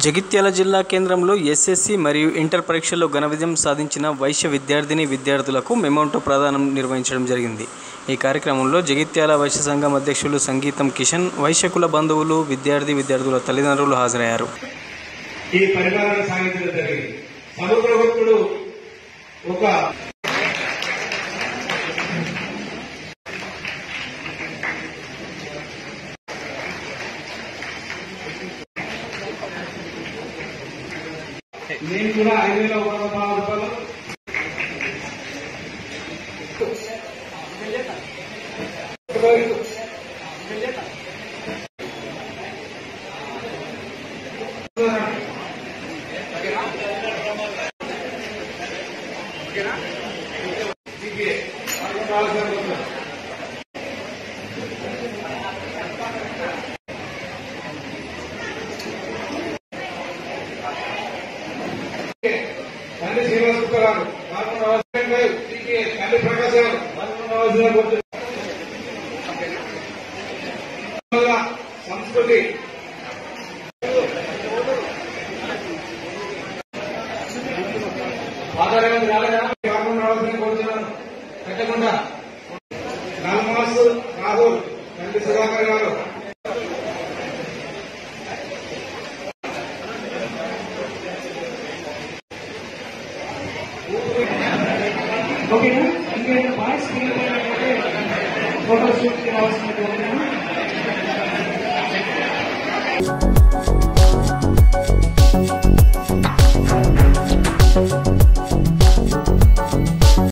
జగిత్యాల జిల్లా కేంద్రంలో ఎస్ఎస్సి మరియు ఇంటర్ పరీక్షల్లో ఘన విజయం సాధించిన వైశ్య విద్యార్థిని విద్యార్థులకు మెమోంటో ప్రదానం నిర్వహించడం జరిగింది ఈ కార్యక్రమంలో జగిత్యాల వైశ్య సంఘం అధ్యక్షులు సంగీతం కిషన్ వైశ్యకుల బంధువులు విద్యార్థి విద్యార్థుల తల్లిదండ్రులు హాజరయ్యారు ఈ పరిపాలన సాగించడం జరిగింది సముద్రగుప్తుడు ఒక నేను కూడా ఐదు వేల ఒక వందల పదహారు రూపాయలు తండ్రి శ్రీనివాస్ గుప్తా గారు పదకొండు అవసరం లేదు టీకే తండ్రి ప్రకాశ్ గారు పదకొండు అవసరం గుర్తు సంస్కృతి ఆధారమైన రాలేదా పదకొండు అవసరం కోరుతున్నాను పెట్టకుండా నల్మాస్ రాహుల్ తండ్రి సుధాకర్ గారు ఓకేనా ఇంకేమైనా బాయ్స్ ఫోటో షూట్కి రావాల్సినటువంటి